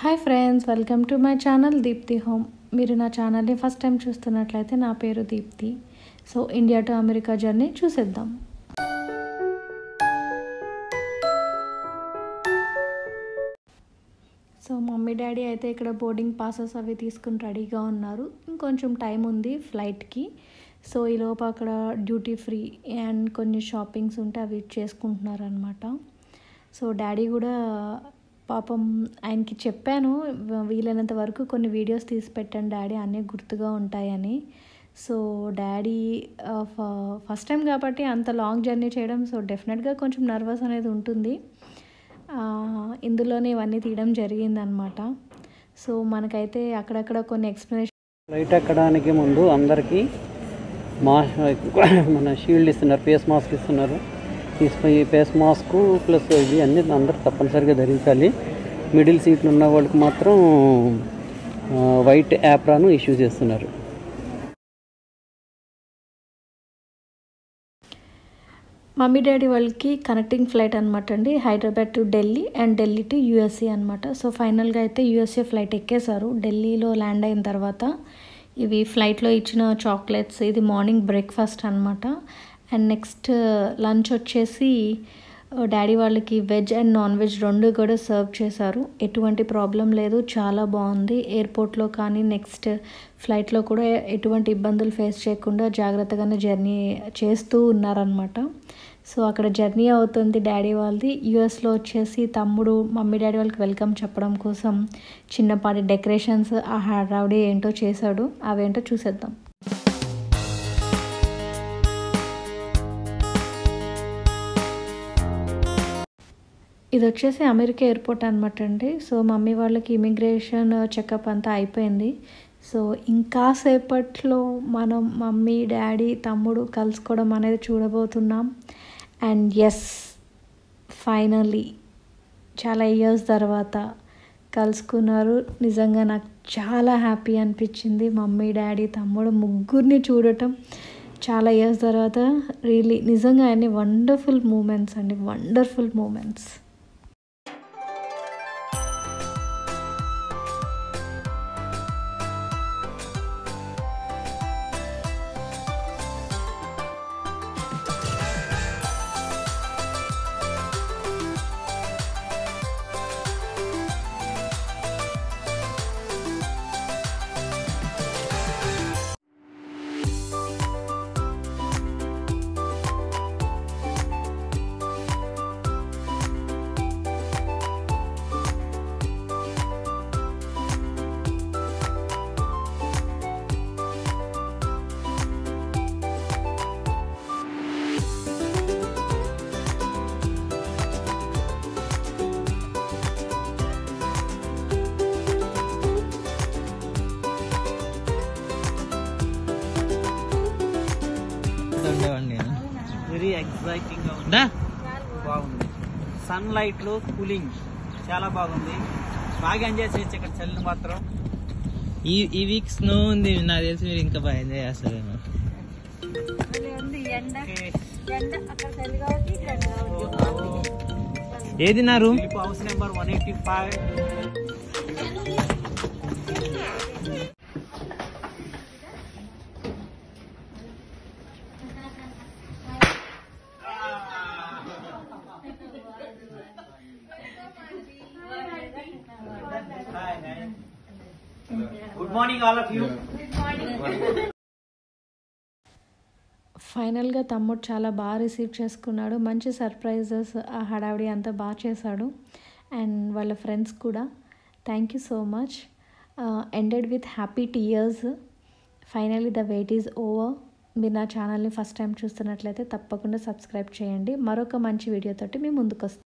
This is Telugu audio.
hi friends welcome to my channel Deepthi home మీరు నా ఛానల్ని ఫస్ట్ టైం చూస్తున్నట్లయితే నా పేరు Deepthi so India to America journey చూసేద్దాం సో మమ్మీ డాడీ అయితే ఇక్కడ బోర్డింగ్ పాసెస్ అవి తీసుకుని రెడీగా ఉన్నారు ఇంకొంచెం టైం ఉంది ఫ్లైట్కి సో ఈ లోపు అక్కడ డ్యూటీ ఫ్రీ అండ్ కొన్ని షాపింగ్స్ ఉంటే అవి చేసుకుంటున్నారు అనమాట సో డాడీ కూడా పాపం ఆయనకి చెప్పాను వీలైనంత వరకు కొన్ని వీడియోస్ తీసి పెట్టాను డాడీ అన్నీ గుర్తుగా ఉంటాయని సో డాడీ ఫస్ట్ టైం కాబట్టి అంత లాంగ్ జర్నీ చేయడం సో డెఫినెట్గా కొంచెం నర్వస్ అనేది ఉంటుంది ఇందులోనే ఇవన్నీ తీయడం జరిగిందనమాట సో మనకైతే అక్కడక్కడ కొన్ని ఎక్స్ప్లెనేషన్ ఫ్లైట్ ఎక్కడానికి ముందు అందరికీ మా మన షీల్డ్ ఇస్తున్నారు ఫేస్ మాస్క్ ఇస్తున్నారు ఈ ఫేస్ మాస్క్ ప్లస్ ఇవి అన్నీ అందరూ తప్పనిసరిగా ధరించాలి మిడిల్ సీట్లు ఉన్న వాళ్ళకి మాత్రం వైట్ యాప్రాను ఇష్యూ చేస్తున్నారు మమ్మీ డాడీ వాళ్ళకి కనెక్టింగ్ ఫ్లైట్ అనమాట అండి Hyderabad to Delhi and Delhi to USA అనమాట సో ఫైనల్గా అయితే యూఎస్ఏ ఫ్లైట్ ఎక్కేశారు ఢిల్లీలో ల్యాండ్ అయిన తర్వాత ఇవి ఫ్లైట్లో ఇచ్చిన చాక్లెట్స్ ఇది మార్నింగ్ బ్రేక్ఫాస్ట్ అనమాట అండ్ నెక్స్ట్ లంచ్ వచ్చేసి డాడీ వాళ్ళకి వెజ్ అండ్ నాన్ వెజ్ రెండు కూడా సర్వ్ చేశారు ఎటువంటి ప్రాబ్లం లేదు చాలా బాగుంది ఎయిర్పోర్ట్లో కానీ నెక్స్ట్ ఫ్లైట్లో కూడా ఎటువంటి ఇబ్బందులు ఫేస్ చేయకుండా జాగ్రత్తగానే జర్నీ చేస్తూ ఉన్నారనమాట సో అక్కడ జర్నీ అవుతుంది డాడీ వాళ్ళది యూఎస్లో వచ్చేసి తమ్ముడు మమ్మీ డాడీ వాళ్ళకి వెల్కమ్ చెప్పడం కోసం చిన్నపాటి డెకరేషన్స్ ఆ హడావిడి ఏంటో చేశాడు అవేంటో చూసేద్దాం ఇది వచ్చేసి అమెరికా ఎయిర్పోర్ట్ అనమాట అండి సో మమ్మీ వాళ్ళకి ఇమిగ్రేషన్ చెకప్ అంతా అయిపోయింది సో ఇంకా సేపట్లో మనం మమ్మీ డాడీ తమ్ముడు కలుసుకోవడం అనేది చూడబోతున్నాం అండ్ ఎస్ ఫైనలీ చాలా ఇయర్స్ తర్వాత కలుసుకున్నారు నిజంగా నాకు చాలా హ్యాపీ అనిపించింది మమ్మీ డాడీ తమ్ముడు ముగ్గురిని చూడటం చాలా ఇయర్స్ తర్వాత రియలీ నిజంగా అన్ని వండర్ఫుల్ మూమెంట్స్ అండి వండర్ఫుల్ మూమెంట్స్ ఉండేవాడిని నేను వెరీ ఎక్సైటింగ్గా ఉంది దా బాగుంది సన్ లైట్లో కూలింగ్ చాలా బాగుంది బాగా ఎంజాయ్ చేయొచ్చు ఇక్కడ చల్లని మాత్రం ఈ ఈ వీక్ స్నో ఉంది నాకు తెలిసి మీరు ఇంకా బాగా ఎంజాయ్ చేస్తారేమో ఏది నా రూమ్ పిలుపు house number one eighty five good morning all of you ఫైనల్గా తమ్ముడు చాలా బాగా రిసీవ్ చేసుకున్నాడు మంచి సర్ప్రైజెస్ ఆ హడావిడి అంతా బాగా చేశాడు అండ్ వాళ్ళ ఫ్రెండ్స్ కూడా thank you so much ended with happy tears finally the wait is over మీరు నా ఛానల్ని ఫస్ట్ టైం చూస్తున్నట్లయితే తప్పకుండా సబ్స్క్రైబ్ చేయండి మరొక మంచి వీడియోతోటి మీ ముందుకు వస్తాను